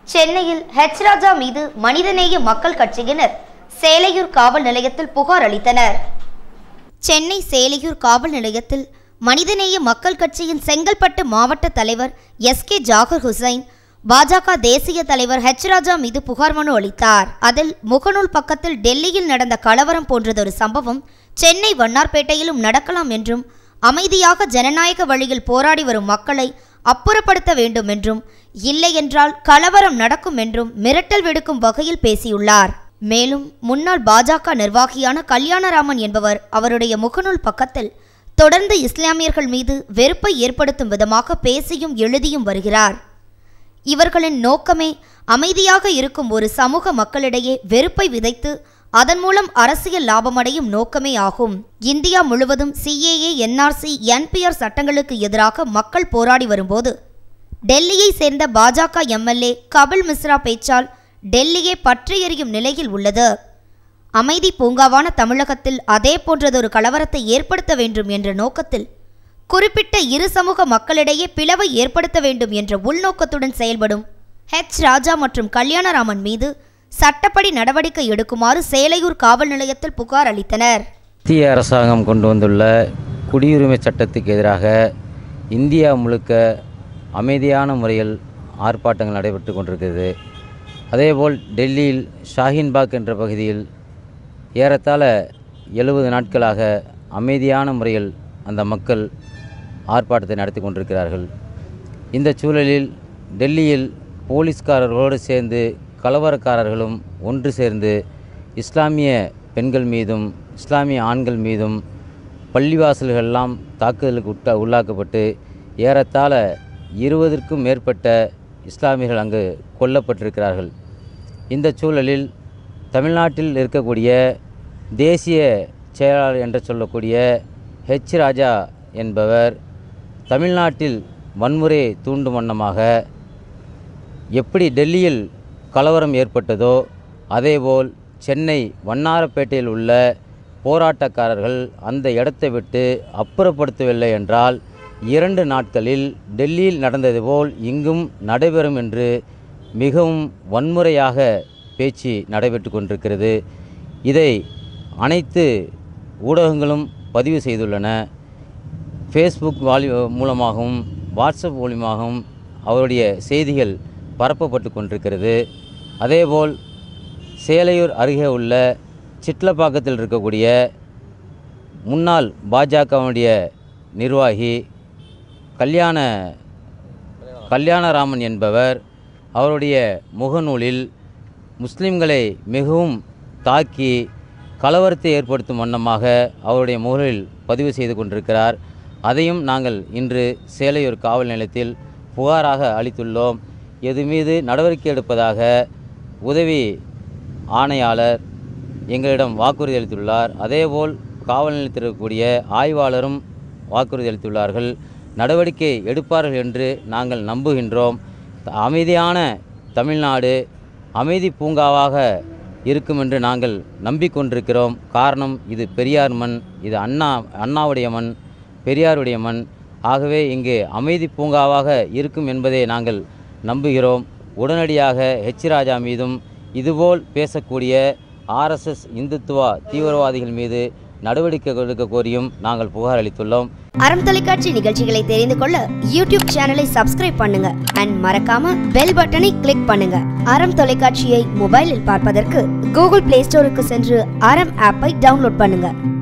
சென்னையில் ஹெச் ராஜா மீது மனிதநேய மக்கள் கட்சியினர் சேலையூர் காவல் நிலையத்தில் புகார் அளித்தனர் சென்னை சேலையூர் காவல் நிலையத்தில் மனிதநேய மக்கள் கட்சியின் செங்கல்பட்டு மாவட்ட தலைவர் எஸ் கே ஜாகர் ஹுசைன் பாஜக தேசிய தலைவர் ஹெச் ராஜா மீது புகார் மனு அளித்தார் அதில் முகநூல் பக்கத்தில் டெல்லியில் நடந்த கலவரம் போன்றதொரு சம்பவம் சென்னை வண்ணார்பேட்டையிலும் நடக்கலாம் என்றும் அமைதியாக ஜனநாயக வழியில் போராடி வரும் மக்களை அப்புறப்படுத்த வேண்டும் என்றும் இல்லையென்றால் கலவரம் நடக்கும் என்றும் மிரட்டல் விடுக்கும் வகையில் பேசியுள்ளார் மேலும் முன்னாள் பாஜக நிர்வாகியான கல்யாணராமன் என்பவர் அவருடைய முகநூல் பக்கத்தில் தொடர்ந்து இஸ்லாமியர்கள் மீது வெறுப்பை ஏற்படுத்தும் விதமாக பேசியும் எழுதியும் வருகிறார் இவர்களின் நோக்கமே அமைதியாக இருக்கும் ஒரு சமூக மக்களிடையே வெறுப்பை விதைத்து அதன் மூலம் அரசியல் லாபமடையும் நோக்கமே ஆகும் இந்தியா முழுவதும் சிஏஏ என்ஆர்சி என்பிஆர் சட்டங்களுக்கு எதிராக மக்கள் போராடி வரும்போது டெல்லியை சேர்ந்த பாஜக எம்எல்ஏ கபில் மிஸ்ரா பேச்சால் டெல்லியே பற்றி எறியும் நிலையில் உள்ளது அமைதி பூங்காவான தமிழகத்தில் அதே போன்றதொரு கலவரத்தை ஏற்படுத்த வேண்டும் என்ற நோக்கத்தில் குறிப்பிட்ட இரு சமூக மக்களிடையே பிளவை ஏற்படுத்த வேண்டும் என்ற உள்நோக்கத்துடன் செயல்படும் ஹெச் ராஜா மற்றும் கல்யாணராமன் மீது சட்டப்படி நடவடிக்கை எடுக்குமாறு சேலையூர் காவல் நிலையத்தில் புகார் அளித்தனர் மத்திய அரசாங்கம் கொண்டு வந்துள்ள குடியுரிமை சட்டத்துக்கு எதிராக இந்தியா முழுக்க அமைதியான முறையில் ஆர்ப்பாட்டங்கள் நடைபெற்று கொண்டிருக்கிறது அதேபோல் டெல்லியில் ஷாஹின்பாக் என்ற பகுதியில் ஏறத்தாழ எழுபது நாட்களாக அமைதியான முறையில் அந்த மக்கள் ஆர்ப்பாட்டத்தை நடத்தி கொண்டிருக்கிறார்கள் இந்த சூழலில் டெல்லியில் போலீஸ்காரர்களோடு சேர்ந்து கலவரக்காரர்களும் ஒன்று சேர்ந்து இஸ்லாமிய பெண்கள் மீதும் இஸ்லாமிய ஆண்கள் மீதும் பள்ளிவாசல்களெல்லாம் தாக்குதலுக்கு உட்டா உள்ளாக்கப்பட்டு ஏறத்தாழ இருபதற்கும் மேற்பட்ட இஸ்லாமியர்கள் அங்கு கொல்லப்பட்டிருக்கிறார்கள் இந்த சூழலில் தமிழ்நாட்டில் இருக்கக்கூடிய தேசிய செயலாளர் என்று சொல்லக்கூடிய ஹெச் ராஜா என்பவர் தமிழ்நாட்டில் வன்முறையை தூண்டும் வண்ணமாக எப்படி டெல்லியில் கலவரம் ஏற்பட்டதோ அதேபோல் சென்னை வண்ணாரப்பேட்டையில் உள்ள போராட்டக்காரர்கள் அந்த இடத்தை விட்டு அப்புறப்படுத்தவில்லை என்றால் இரண்டு நாட்களில் டெல்லியில் நடந்தது போல் இங்கும் நடைபெறும் என்று மிகவும் வன்முறையாக பேச்சு நடைபெற்று கொண்டிருக்கிறது இதை அனைத்து ஊடகங்களும் பதிவு செய்துள்ளன ஃபேஸ்புக் வாலி மூலமாகவும் வாட்ஸ்அப் மூலமாகவும் அவருடைய செய்திகள் பரப்பப்பட்டு கொண்டிருக்கிறது அதேபோல் சேலையூர் அருகே உள்ள சிட்லப்பாக்கத்தில் இருக்கக்கூடிய முன்னாள் பாஜகவுடைய நிர்வாகி கல்யாண கல்யாணராமன் என்பவர் அவருடைய முகநூலில் முஸ்லிம்களை மிகவும் தாக்கி கலவரத்தை ஏற்படுத்தும் வண்ணமாக அவருடைய முகநூலில் பதிவு செய்து கொண்டிருக்கிறார் அதையும் நாங்கள் இன்று சேலையூர் காவல் நிலையத்தில் புகாராக அளித்துள்ளோம் இது மீது நடவடிக்கை எடுப்பதாக உதவி ஆணையாளர் எங்களிடம் வாக்குறுதி அளித்துள்ளார் அதேபோல் காவல் நிலையத்தில் இருக்கக்கூடிய ஆய்வாளரும் வாக்குறுதி அளித்துள்ளார்கள் நடவடிக்கை எடுப்பார்கள் என்று நாங்கள் நம்புகின்றோம் த- அமைதியான தமிழ்நாடு அமைதி பூங்காவாக இருக்கும் என்று நாங்கள் நம்பிக்கொண்டிருக்கிறோம் காரணம் இது பெரியார் மண் இது அண்ணா அண்ணாவுடைய மண் பெரியாருடைய மண் ஆகவே இங்கு அமைதி பூங்காவாக இருக்கும் என்பதை நாங்கள் நம்புகிறோம் உடனடியாக ஹெச் ராஜா மீதும் இதுபோல் பேசக்கூடிய ஆர்எஸ்எஸ் இந்துத்துவா தீவிரவாதிகள் மீது நடவடிக்கை எடுக்க கோரியும் நாங்கள் புகார் அளித்துள்ளோம் அறம் தொலைக்காட்சி நிகழ்ச்சிகளை தெரிந்து கொள்ள யூடியூப் சேனலை சப்ஸ்கிரைப் பண்ணுங்க அண்ட் மறக்காம பெல் பட்டனை கிளிக் பண்ணுங்க அறம் தொலைக்காட்சியை மொபைலில் பார்ப்பதற்கு கூகுள் பிளே ஸ்டோருக்கு சென்று அறம் ஆப்பை டவுன்லோட் பண்ணுங்க